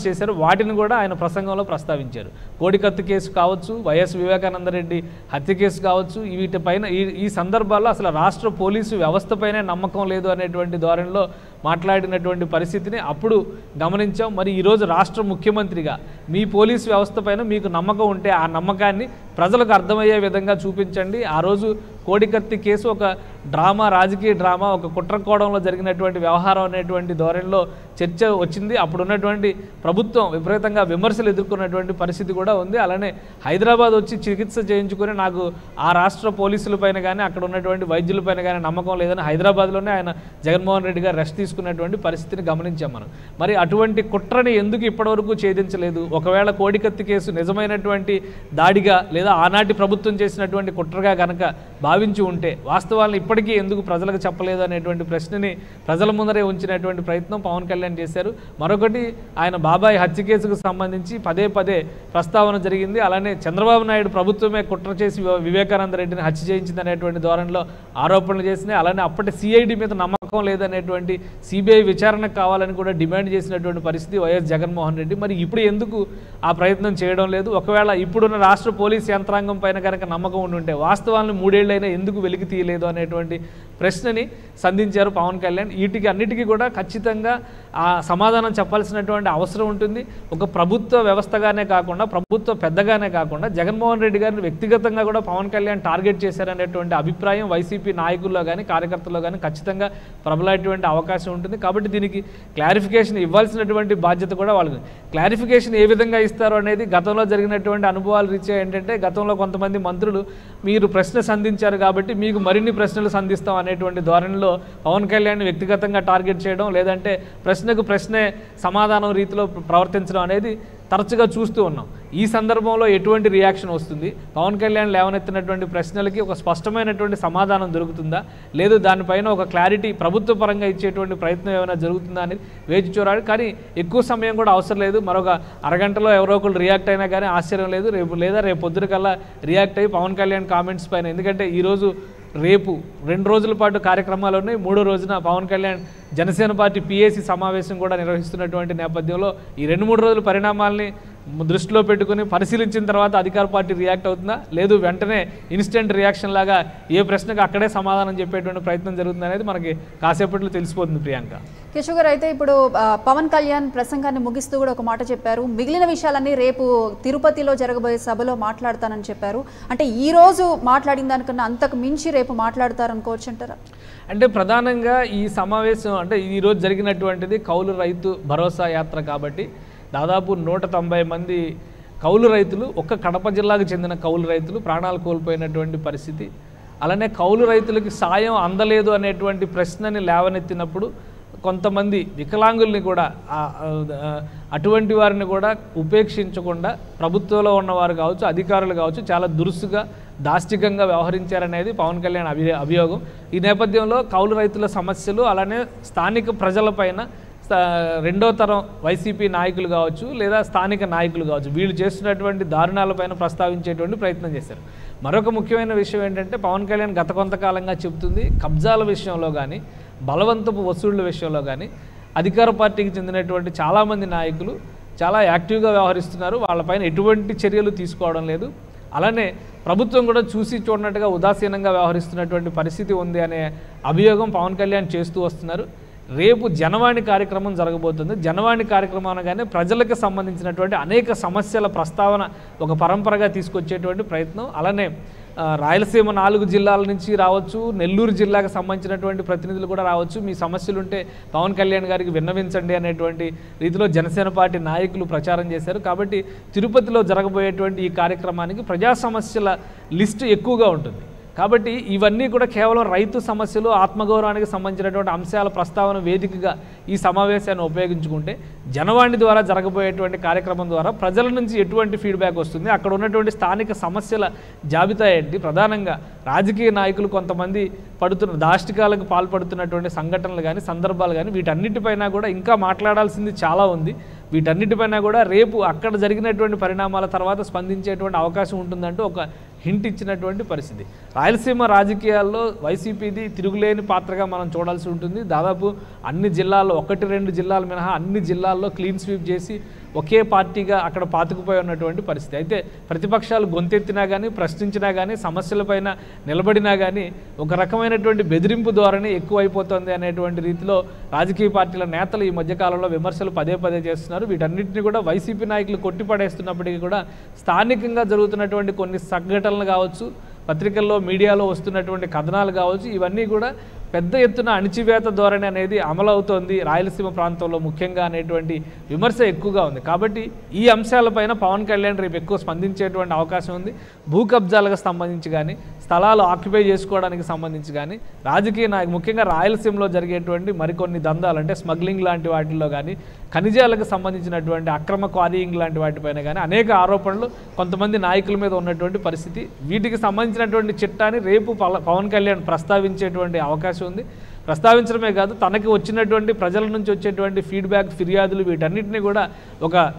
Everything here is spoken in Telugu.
చేశారు వాటిని కూడా ఆయన ప్రసంగంలో ప్రస్తావించారు కోడికత్తు కేసు కావచ్చు వైఎస్ వివేకానందరెడ్డి హత్య కేసు కావచ్చు వీటిపైన ఈ ఈ సందర్భాల్లో అసలు రాష్ట్ర పోలీసు వ్యవస్థపైనే నమ్మకం లేదు అనేటువంటి ధోరణిలో మాట్లాడినటువంటి పరిస్థితిని అప్పుడు గమనించాం మరి ఈరోజు రాష్ట్ర ముఖ్యమంత్రిగా మీ పోలీసు వ్యవస్థ పైన మీకు నమ్మకం ఉంటే ఆ నమ్మకాన్ని ప్రజలకు అర్థమయ్యే విధంగా చూపించండి ఆ రోజు కోడికత్తి కేసు ఒక డ్రామా రాజకీయ డ్రామా ఒక కుట్రకోణంలో జరిగినటువంటి వ్యవహారం అనేటువంటి ధోరణిలో చర్చ వచ్చింది అప్పుడు ఉన్నటువంటి ప్రభుత్వం విపరీతంగా విమర్శలు ఎదుర్కొన్నటువంటి పరిస్థితి కూడా ఉంది అలానే హైదరాబాద్ వచ్చి చికిత్స చేయించుకొని నాకు ఆ రాష్ట్ర పోలీసులపైన కానీ అక్కడ ఉన్నటువంటి వైద్యులపైన కానీ నమ్మకం లేదని హైదరాబాద్లోనే ఆయన జగన్మోహన్ రెడ్డి గారు రెస్ట్ తీసుకున్నటువంటి పరిస్థితిని గమనించాం మనం మరి అటువంటి కుట్రని ఎందుకు ఇప్పటివరకు ఛేదించలేదు ఒకవేళ కోడికత్తి కేసు నిజమైనటువంటి దాడిగా లేదా ఆనాటి ప్రభుత్వం చేసినటువంటి కుట్రగా కనుక భావించి ఉంటే వాస్తవాలను ఇప్పటికీ ఎందుకు ప్రజలకు చెప్పలేదు అనేటువంటి ప్రశ్నని ప్రజల ముందరే ఉంచినటువంటి ప్రయత్నం పవన్ కళ్యాణ్ చేశారు మరొకటి ఆయన బాబాయ్ హత్య కేసుకు సంబంధించి పదే పదే ప్రస్తావన జరిగింది అలానే చంద్రబాబు నాయుడు ప్రభుత్వమే కుట్ర చేసి వివే- వివేకానంద రెడ్డిని హత్య చేయించింది అనేటువంటి ధోరణిలో ఆరోపణలు చేసినాయి అలానే అప్పటి సిఐడి మీద నమ్మకం లేదనేటువంటి సిబిఐ విచారణ కావాలని కూడా డిమాండ్ చేసినటువంటి పరిస్థితి వైఎస్ జగన్మోహన్ రెడ్డి మరి ఇప్పుడు ఎందుకు ఆ ప్రయత్నం చేయడం లేదు ఒకవేళ ఇప్పుడున్న రాష్ట్ర పోలీస్ యంత్రాంగం పైన కనుక నమ్మకం ఉండి ఉంటే వాస్తవాలను మూడేళ్లైనా ఎందుకు వెలికి తీయలేదు అనేటువంటి ప్రశ్నని సంధించారు పవన్ కళ్యాణ్ వీటికి అన్నిటికీ కూడా ఖచ్చితంగా ఆ సమాధానం చెప్పాల్సినటువంటి అవసరం ఉంటుంది ఒక ప్రభుత్వ వ్యవస్థగానే కాకుండా ప్రభుత్వ పెద్దగానే కాకుండా జగన్మోహన్ రెడ్డి గారిని వ్యక్తిగతంగా కూడా పవన్ కళ్యాణ్ టార్గెట్ చేశారనేటువంటి అభిప్రాయం వైసీపీ నాయకుల్లో కానీ కార్యకర్తల్లో కానీ ఖచ్చితంగా ప్రబలేటువంటి అవకాశం ఉంటుంది కాబట్టి దీనికి క్లారిఫికేషన్ ఇవ్వాల్సినటువంటి బాధ్యత కూడా వాళ్ళకి క్లారిఫికేషన్ ఏ విధంగా ఇస్తారు అనేది గతంలో జరిగినటువంటి అనుభవాలు రీత్యా ఏంటంటే గతంలో కొంతమంది మంత్రులు మీరు ప్రశ్న సంధించారు కాబట్టి మీకు మరిన్ని ప్రశ్నలు సంధిస్తాం అనేటువంటి ధోరణిలో పవన్ కళ్యాణ్ వ్యక్తిగతంగా టార్గెట్ చేయడం లేదంటే ప్రశ్నకు ప్రశ్నే సమాధానం రీతిలో ప్రవర్తించడం అనేది తరచుగా చూస్తూ ఉన్నాం ఈ సందర్భంలో ఎటువంటి రియాక్షన్ వస్తుంది పవన్ కళ్యాణ్ లేవనెత్తినటువంటి ప్రశ్నలకి ఒక స్పష్టమైనటువంటి సమాధానం దొరుకుతుందా లేదు దానిపైన ఒక క్లారిటీ ప్రభుత్వ పరంగా ఇచ్చేటువంటి ప్రయత్నం ఏమైనా జరుగుతుందా అనేది వేచి చూడాలి కానీ ఎక్కువ సమయం కూడా అవసరం లేదు మరొక అరగంటలో ఎవరో ఒకరు రియాక్ట్ అయినా కానీ ఆశ్చర్యం లేదు రేపు లేదా రేపు పొద్దున కల్లా రియాక్ట్ అయ్యి పవన్ కళ్యాణ్ కామెంట్స్ పైన ఎందుకంటే ఈరోజు రేపు రెండు రోజుల పాటు కార్యక్రమాలు ఉన్నాయి మూడో రోజున పవన్ కళ్యాణ్ జనసేన పార్టీ పిఏసి సమావేశం కూడా నిర్వహిస్తున్నటువంటి నేపథ్యంలో ఈ రెండు మూడు రోజుల పరిణామాల్ని దృష్టిలో పెట్టుకుని పరిశీలించిన తర్వాత అధికార పార్టీ రియాక్ట్ అవుతుందా లేదు వెంటనే ఇన్స్టెంట్ రియాక్షన్ లాగా ఏ ప్రశ్నకు అక్కడే సమాధానం చెప్పేటువంటి ప్రయత్నం జరుగుతుంది అనేది మనకి కాసేపట్లో తెలిసిపోతుంది ప్రియాంక కేశవ్ గారు అయితే ఇప్పుడు ఆ, పవన్ కళ్యాణ్ ప్రసంగాన్ని ముగిస్తూ కూడా ఒక మాట చెప్పారు మిగిలిన విషయాలన్నీ రేపు తిరుపతిలో జరగబోయే సభలో మాట్లాడతానని చెప్పారు అంటే ఈ రోజు మాట్లాడిన దానికన్నా అంతకు మించి రేపు మాట్లాడతారనుకోవచ్చు అంటారా అంటే ప్రధానంగా ఈ సమావేశం అంటే ఈరోజు జరిగినటువంటిది కౌలు రైతు భరోసా యాత్ర కాబట్టి దాదాపు నూట తొంభై మంది కౌలు రైతులు ఒక్క కడప జిల్లాకు చెందిన కౌలు రైతులు ప్రాణాలు కోల్పోయినటువంటి పరిస్థితి అలానే కౌలు రైతులకి సాయం అందలేదు అనేటువంటి ప్రశ్నని లేవనెత్తినప్పుడు కొంతమంది వికలాంగుల్ని కూడా ఆ- ఆ- అటువంటి వారిని కూడా ఉపేక్షించకుండా ప్రభుత్వంలో ఉన్నవారు కావచ్చు అధికారులు కావచ్చు చాలా దురుసుగా దాష్టికంగా వ్యవహరించారనేది పవన్ కళ్యాణ్ అభి అభియోగం ఈ నేపథ్యంలో కౌలు రైతుల సమస్యలు అలానే స్థానిక ప్రజలపైన స్థా- రెండో తరం వైసీపీ నాయకులు కావచ్చు లేదా స్థానిక నాయకులు కావచ్చు వీళ్ళు చేస్తున్నటువంటి దారుణాలపైన ప్రస్తావించేటువంటి ప్రయత్నం చేశారు మరొక ముఖ్యమైన విషయం ఏంటంటే పవన్ కళ్యాణ్ గత కొంతకాలంగా చెబుతుంది కబ్జాల విషయంలో కానీ బలవంతపు వసూళ్ల విషయంలో కానీ అధికార పార్టీకి చెందినటువంటి చాలామంది నాయకులు చాలా యాక్టివ్గా వ్యవహరిస్తున్నారు వాళ్ళపైన ఎటువంటి చర్యలు తీసుకోవడం లేదు అలానే ప్రభుత్వం కూడా చూసి చూడనట్టుగా ఉదాసీనంగా వ్యవహరిస్తున్నటువంటి పరిస్థితి ఉంది అనే అభియోగం పవన్ కళ్యాణ్ చేస్తూ వస్తున్నారు రేపు జనవాణి కార్యక్రమం జరగబోతుంది జనవాణి కార్యక్రమం అనగానే ప్రజలకు సంబంధించినటువంటి అనేక సమస్యల ప్రస్తావన ఒక పరంపరగా తీసుకొచ్చేటువంటి ప్రయత్నం అలానే ఆ, రాయలసీమ నాలుగు జిల్లాల నుంచి రావచ్చు నెల్లూరు జిల్లాకు సంబంధించినటువంటి ప్రతినిధులు కూడా రావచ్చు మీ సమస్యలు ఉంటే పవన్ కళ్యాణ్ గారికి విన్నవించండి అనేటువంటి రీతిలో జనసేన పార్టీ నాయకులు ప్రచారం చేశారు కాబట్టి తిరుపతిలో జరగబోయేటువంటి ఈ కార్యక్రమానికి ప్రజా సమస్యల లిస్టు ఎక్కువగా ఉంటుంది కాబట్టి ఇవన్నీ కూడా కేవలం రైతు సమస్యలు ఆత్మగౌరవానికి సంబంధించినటువంటి అంశాల ప్రస్తావన వేదికగా ఈ సమావేశాన్ని ఉపయోగించుకుంటే జనవాణి ద్వారా జరగబోయేటువంటి కార్యక్రమం ద్వారా ప్రజల నుంచి ఎటువంటి ఫీడ్బ్యాక్ వస్తుంది అక్కడ ఉన్నటువంటి స్థానిక సమస్యల జాబితా ఏంటి ప్రధానంగా రాజకీయ నాయకులు కొంతమంది పడుతున్న దాష్టికాలకు పాల్పడుతున్నటువంటి సంఘటనలు కానీ సందర్భాలు కానీ వీటన్నిటిపైన కూడా ఇంకా మాట్లాడాల్సింది చాలా ఉంది వీటన్నిటిపైన కూడా రేపు అక్కడ జరిగినటువంటి పరిణామాల తర్వాత స్పందించేటువంటి అవకాశం ఉంటుందంటూ ఒక హింట్ ఇచ్చినటువంటి పరిస్థితి రాయలసీమ రాజకీయాల్లో వైసీపీది తిరుగులేని పాత్రగా మనం చూడాల్సి ఉంటుంది దాదాపు అన్ని జిల్లాల్లో ఒకటి రెండు జిల్లాలు మినహా అన్ని జిల్లాల్లో క్లీన్ స్వీప్ చేసి ఒకే పార్టీగా అక్కడ పాతుకుపోయి ఉన్నటువంటి పరిస్థితి అయితే ప్రతిపక్షాలు గొంతెత్తినా కానీ ప్రశ్నించినా కానీ సమస్యలపైన నిలబడినా కానీ ఒక రకమైనటువంటి బెదిరింపు ధోరణి ఎక్కువైపోతుంది అనేటువంటి రీతిలో రాజకీయ పార్టీల నేతలు ఈ మధ్యకాలంలో విమర్శలు పదే పదే చేస్తున్నారు వీటన్నిటిని కూడా వైసీపీ నాయకులు కొట్టిపడేస్తున్నప్పటికీ కూడా స్థానికంగా జరుగుతున్నటువంటి కొన్ని సంఘటనలు కావచ్చు పత్రికల్లో మీడియాలో వస్తున్నటువంటి కథనాలు కావచ్చు ఇవన్నీ కూడా పెద్ద ఎత్తున అణిచివేత ధోరణి అనేది అమలవుతోంది రాయలసీమ ప్రాంతంలో ముఖ్యంగా అనేటువంటి విమర్శ ఎక్కువగా ఉంది కాబట్టి ఈ అంశాలపైన పవన్ కళ్యాణ్ రేపు ఎక్కువ స్పందించేటువంటి అవకాశం ఉంది భూ కబ్జాలకు సంబంధించి కానీ స్థలాలు ఆక్యుపై చేసుకోవడానికి సంబంధించి కానీ రాజకీయ నాయకు ముఖ్యంగా రాయలసీమలో జరిగేటువంటి మరికొన్ని దందాలు అంటే స్మగ్లింగ్ లాంటి వాటిల్లో కానీ ఖనిజాలకు సంబంధించినటువంటి అక్రమ క్వారీయింగ్ లాంటి వాటిపైన కానీ అనేక ఆరోపణలు కొంతమంది నాయకుల మీద ఉన్నటువంటి పరిస్థితి వీటికి సంబంధించినటువంటి చిట్టాని రేపు పల- పవన్ కళ్యాణ్ ప్రస్తావించేటువంటి అవకాశం ఉంది ప్రస్తావించడమే కాదు తనకి వచ్చినటువంటి ప్రజల నుంచి వచ్చేటువంటి ఫీడ్బ్యాక్ ఫిర్యాదులు వీటన్నిటిని కూడా ఒక